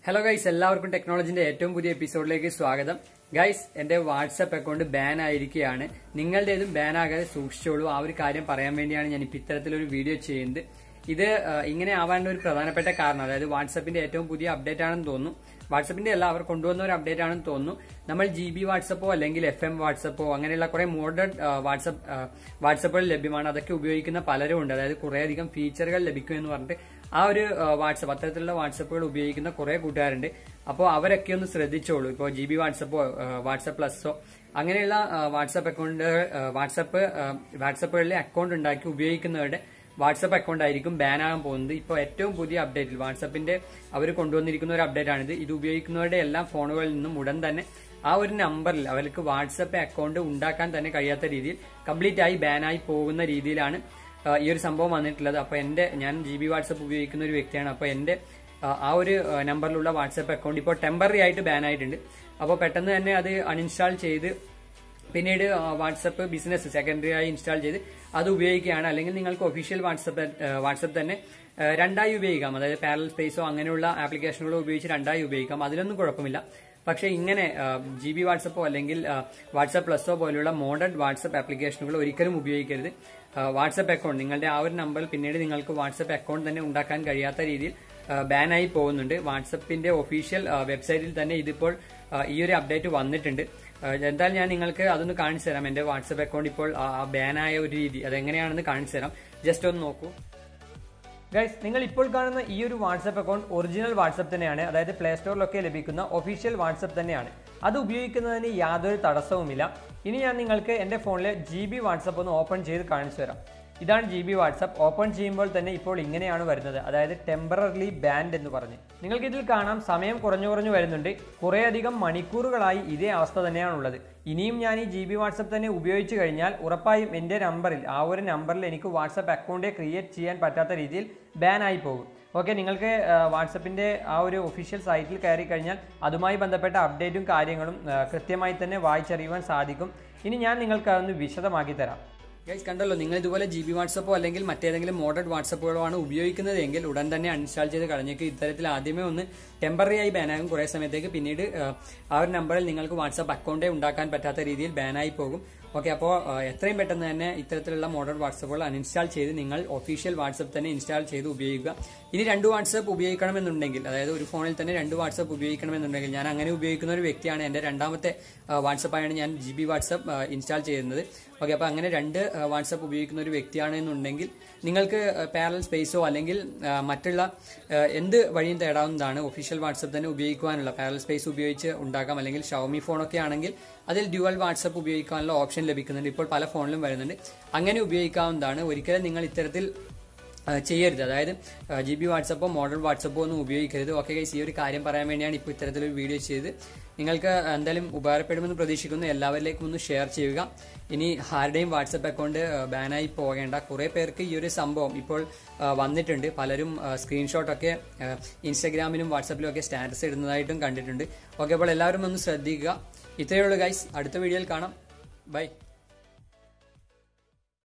hello guys എല്ലാവർക്കും ടെക്നോളജിന്റെ ഏറ്റവും പുതിയ എപ്പിസോഡിലേക്ക് സ്വാഗതം ഗൈസ് എന്റെ വാട്സപ്പ് അക്കൗണ്ട് ബാൻ ആയിരിക്കുകയാണ് നിങ്ങളുടേതും ബാൻ ആകാതെ സൂക്ഷിച്ചോളൂ ആ ഒരു കാര്യം പറയാൻ വേണ്ടിയാണ് ഞാൻ ഇപ്പൊ ഇത്തരത്തിലൊരു വീഡിയോ ചെയ്യുന്നത് ഇത് ആ, ഇങ്ങനെ ആവാനുള്ള ഒരു പ്രധാനപ്പെട്ട കാരണം അതായത് വാട്സപ്പിന്റെ ഏറ്റവും പുതിയ അപ്ഡേറ്റ് ആണെന്ന് തോന്നുന്നു വാട്സപ്പിന്റെ അല്ല അവർ കൊണ്ടുവന്ന ഒരു അപ്ഡേറ്റ് ആണെന്ന് തോന്നുന്നു നമ്മൾ ജി ബി വാട്സപ്പോ അല്ലെങ്കിൽ എഫ് എം വാട്സപ്പോ അങ്ങനെയുള്ള കുറെ മോഡേൺ വാട്സപ്പ് വാട്സപ്പുകൾ ലഭ്യമാണ് അതൊക്കെ ഉപയോഗിക്കുന്ന പലരും ഉണ്ട് അതായത് കുറേയധികം ഫീച്ചറുകൾ ലഭിക്കും എന്ന് പറഞ്ഞിട്ട് ആ ഒരു വാട്സപ്പ് അത്തരത്തിലുള്ള വാട്സപ്പുകൾ ഉപയോഗിക്കുന്ന കുറെ കൂട്ടുകാരുണ്ട് അപ്പോൾ അവരൊക്കെ ഒന്ന് ശ്രദ്ധിച്ചോളൂ ഇപ്പോൾ ജി ബി വാട്സപ്പോ വാട്സപ്പ് പ്ലസോ അങ്ങനെയുള്ള വാട്സപ്പ് അക്കൗണ്ട് വാട്സപ്പ് വാട്സപ്പുകളിലെ അക്കൗണ്ട് ഉണ്ടാക്കി ഉപയോഗിക്കുന്നവരുടെ വാട്സപ്പ് അക്കൗണ്ട് ആയിരിക്കും ബാൻ ആകാൻ പോകുന്നത് ഇപ്പോൾ ഏറ്റവും പുതിയ അപ്ഡേറ്റിൽ വാട്സപ്പിന്റെ അവർ കൊണ്ടുവന്നിരിക്കുന്ന ഒരു അപ്ഡേറ്റ് ആണിത് ഇത് ഉപയോഗിക്കുന്നവരുടെ എല്ലാ ഫോണുകളിൽ നിന്നും ഉടൻ തന്നെ ആ ഒരു നമ്പറിൽ അവർക്ക് വാട്സപ്പ് അക്കൗണ്ട് ഉണ്ടാക്കാൻ തന്നെ കഴിയാത്ത രീതിയിൽ കംപ്ലീറ്റ് ആയി ബാനായി പോകുന്ന രീതിയിലാണ് ആ, ഈ ഒരു സംഭവം വന്നിട്ടുള്ളത് അപ്പൊ എന്റെ ഞാൻ ജി ബി വാട്സപ്പ് ഉപയോഗിക്കുന്ന ഒരു വ്യക്തിയാണ് അപ്പൊ എന്റെ ആ, ആ ഒരു ആ, നമ്പറിലുള്ള വാട്സപ്പ് അക്കൗണ്ട് ഇപ്പോൾ ടെമ്പററി ആയിട്ട് ബാൻ ആയിട്ടുണ്ട് അപ്പോൾ പെട്ടെന്ന് തന്നെ അത് അൺഇൻസ്റ്റാൾ ചെയ്ത് പിന്നീട് ആ, വാട്സപ്പ് ബിസിനസ് സെക്കൻഡറി ആയി ഇൻസ്റ്റാൾ ചെയ്ത് അത് ഉപയോഗിക്കുകയാണ് അല്ലെങ്കിൽ നിങ്ങൾക്ക് ഒഫീഷ്യൽ വാട്സപ്പ് ആ, വാട്സപ്പ് തന്നെ ആ, രണ്ടായി ഉപയോഗിക്കാം അതായത് പാരൽ സ്പേസോ അങ്ങനെയുള്ള ആപ്ലിക്കേഷനുകളോ ഉപയോഗിച്ച് രണ്ടായി ഉപയോഗിക്കാം അതിലൊന്നും കുഴപ്പമില്ല പക്ഷേ ഇങ്ങനെ ജി ബി വാട്സപ്പോ അല്ലെങ്കിൽ ആ, വാട്സപ്പ് പ്ലസോ പോലുള്ള മോഡേൺ വാട്സപ്പ് ആപ്ലിക്കേഷനുകൾ ഒരിക്കലും ഉപയോഗിക്കരുത് ആ, വാട്സപ്പ് അക്കൗണ്ട് നിങ്ങളുടെ ആ ഒരു നമ്പറിൽ പിന്നീട് നിങ്ങൾക്ക് വാട്സപ്പ് അക്കൗണ്ട് തന്നെ ഉണ്ടാക്കാൻ കഴിയാത്ത രീതിയിൽ ബാനായി പോകുന്നുണ്ട് വാട്സപ്പിന്റെ ഒഫീഷ്യൽ വെബ്സൈറ്റിൽ തന്നെ ഇതിപ്പോൾ ആ, ഈ ഒരു അപ്ഡേറ്റ് വന്നിട്ടുണ്ട് ആ, എന്തായാലും ഞാൻ നിങ്ങൾക്ക് അതൊന്ന് കാണിച്ചു തരാം എന്റെ വാട്സപ്പ് അക്കൗണ്ട് ഇപ്പോൾ ബാനായ ഒരു രീതി അതെങ്ങനെയാണെന്ന് കാണിച്ചു തരാം ജസ്റ്റ് ഒന്ന് നോക്കൂ ഗൈസ് നിങ്ങൾ ഇപ്പോൾ കാണുന്ന ഈ ഒരു വാട്സപ്പ് അക്കൗണ്ട് ഒറിജിനൽ വാട്സപ്പ് തന്നെയാണ് അതായത് പ്ലേ സ്റ്റോറിലൊക്കെ ലഭിക്കുന്ന ഒഫീഷ്യൽ വാട്സപ്പ് തന്നെയാണ് അത് ഉപയോഗിക്കുന്നതിന് യാതൊരു തടസ്സവുമില്ല ഇനി ഞാൻ നിങ്ങൾക്ക് എൻ്റെ ഫോണിലെ ജി ബി വാട്സപ്പ് ഒന്ന് ഓപ്പൺ ചെയ്ത് കാണിച്ചു തരാം ഇതാണ് ജി ബി വാട്സപ്പ് ഓപ്പൺ ചെയ്യുമ്പോൾ തന്നെ ഇപ്പോൾ ഇങ്ങനെയാണ് വരുന്നത് അതായത് ടെമ്പററിലി ബാൻഡ് എന്ന് പറഞ്ഞ് നിങ്ങൾക്ക് ഇതിൽ കാണാം സമയം കുറഞ്ഞു കുറഞ്ഞു വരുന്നുണ്ട് കുറേയധികം മണിക്കൂറുകളായി ഇതേ അവസ്ഥ തന്നെയാണുള്ളത് ഇനിയും ഞാൻ ഈ ജി ബി വാട്സപ്പ് തന്നെ ഉപയോഗിച്ച് കഴിഞ്ഞാൽ ഉറപ്പായും എൻ്റെ നമ്പറിൽ ആ ഒരു നമ്പറിൽ എനിക്ക് വാട്സപ്പ് അക്കൗണ്ട് ക്രിയേറ്റ് ചെയ്യാൻ പറ്റാത്ത രീതിയിൽ ബാൻ ആയി പോകും ഓക്കെ നിങ്ങൾക്ക് വാട്സപ്പിൻ്റെ ആ ഒരു ഒഫീഷ്യൽ സൈറ്റിൽ കയറി കഴിഞ്ഞാൽ അതുമായി ബന്ധപ്പെട്ട അപ്ഡേറ്റും കാര്യങ്ങളും ആ, കൃത്യമായി തന്നെ വായിച്ചറിയുവാൻ സാധിക്കും ഇനി ഞാൻ നിങ്ങൾക്ക് അതൊന്ന് വിശദമാക്കി തരാം ഗൈസ് കണ്ടല്ലോ നിങ്ങൾ ഇതുപോലെ ജി ബി വാട്സപ്പോ അല്ലെങ്കിൽ മറ്റേതെങ്കിലും മോഡേൺ വാട്സപ്പുകളോ ആണ് ഉപയോഗിക്കുന്നതെങ്കിൽ ഉടൻ തന്നെ അൺഇൻസ്റ്റാൾ ചെയ്ത് കളഞ്ഞേക്ക് ഇത്തരത്തിൽ ആദ്യമേ ഒന്ന് ടെമ്പററി ആയി ബാനാകും കുറേ സമയത്തേക്ക് പിന്നീട് ആ, ആ ഒരു നമ്പറിൽ നിങ്ങൾക്ക് വാട്സപ്പ് അക്കൗണ്ടേ ഉണ്ടാക്കാൻ പറ്റാത്ത രീതിയിൽ ബാനായി പോകും ഓക്കെ അപ്പോൾ എത്രയും പെട്ടെന്ന് തന്നെ ഇത്തരത്തിലുള്ള മോഡേൺ വാട്സപ്പുകൾ അൺഇൻസ്റ്റാൾ ചെയ്ത് നിങ്ങൾ ഒഫീഷ്യൽ വാട്സപ്പ് തന്നെ ഇൻസ്റ്റാൾ ചെയ്ത് ഉപയോഗിക്കുക ഇനി രണ്ട് വാട്സപ്പ് ഉപയോഗിക്കണമെന്നുണ്ടെങ്കിൽ അതായത് ഒരു ഫോണിൽ തന്നെ രണ്ട് വാട്സപ്പ് ഉപയോഗിക്കണമെന്നുണ്ടെങ്കിൽ ഞാൻ അങ്ങനെ ഉപയോഗിക്കുന്ന ഒരു വ്യക്തിയാണ് എൻ്റെ രണ്ടാമത്തെ വാട്സപ്പായാണ് ഞാൻ ജി ബി വാട്സപ്പ് ഇൻസ്റ്റാൾ ചെയ്യുന്നത് ഓക്കെ അപ്പോൾ അങ്ങനെ രണ്ട് വാട്സപ്പ് ഉപയോഗിക്കുന്ന ഒരു വ്യക്തിയാണ് എന്നുണ്ടെങ്കിൽ നിങ്ങൾക്ക് പാരൽ സ്പേസോ അല്ലെങ്കിൽ ആ, മറ്റുള്ള ആ, എന്ത് വഴിയും തേടാവുന്നതാണ് ഒഫീഷ്യൽ വാട്സപ്പ് തന്നെ ഉപയോഗിക്കുവാനുള്ള പാരൽ സ്പേസ് ഉപയോഗിച്ച് ഉണ്ടാക്കാം അല്ലെങ്കിൽ ഷവമി ഫോണൊക്കെ ആണെങ്കിൽ അതിൽ ഡ്യുവൽ വാട്സപ്പ് ഉപയോഗിക്കാനുള്ള ഓപ്ഷൻ ലഭിക്കുന്നുണ്ട് ഇപ്പോൾ പല ഫോണിലും വരുന്നുണ്ട് അങ്ങനെ ഉപയോഗിക്കാവുന്നതാണ് ഒരിക്കലും നിങ്ങൾ ഇത്തരത്തിൽ ആ, ചെയ്യരുത് അതായത് ജി ബി വാട്സപ്പോ മോഡൽ വാട്സപ്പോ ഒന്നും ഉപയോഗിക്കരുത് ഓക്കെ ഗൈസ് ഈ ഒരു കാര്യം പറയാൻ വേണ്ടിയാണ് ഇപ്പോൾ ഇത്തരത്തിലൊരു വീഡിയോ ചെയ്ത് നിങ്ങൾക്ക് എന്തായാലും ഉപകാരപ്പെടുമെന്ന് പ്രതീക്ഷിക്കുന്നു എല്ലാവരിലേക്കും ഒന്ന് ഷെയർ ചെയ്യുക ഇനി ആരുടെയും വാട്സപ്പ് അക്കൗണ്ട് ബാനായി പോകേണ്ട കുറേ പേർക്ക് ഈ ഒരു സംഭവം ഇപ്പോൾ ആ, വന്നിട്ടുണ്ട് പലരും സ്ക്രീൻഷോട്ടൊക്കെ ഇൻസ്റ്റാഗ്രാമിലും വാട്സപ്പിലും ഒക്കെ സ്റ്റാറ്റസ് ഇടുന്നതായിട്ടും കണ്ടിട്ടുണ്ട് ഓക്കെ അപ്പോൾ എല്ലാവരും ഒന്ന് ശ്രദ്ധിക്കുക ഇത്രയേ ഉള്ളൂ ഗൈസ് അടുത്ത വീഡിയോയിൽ കാണാം ബൈ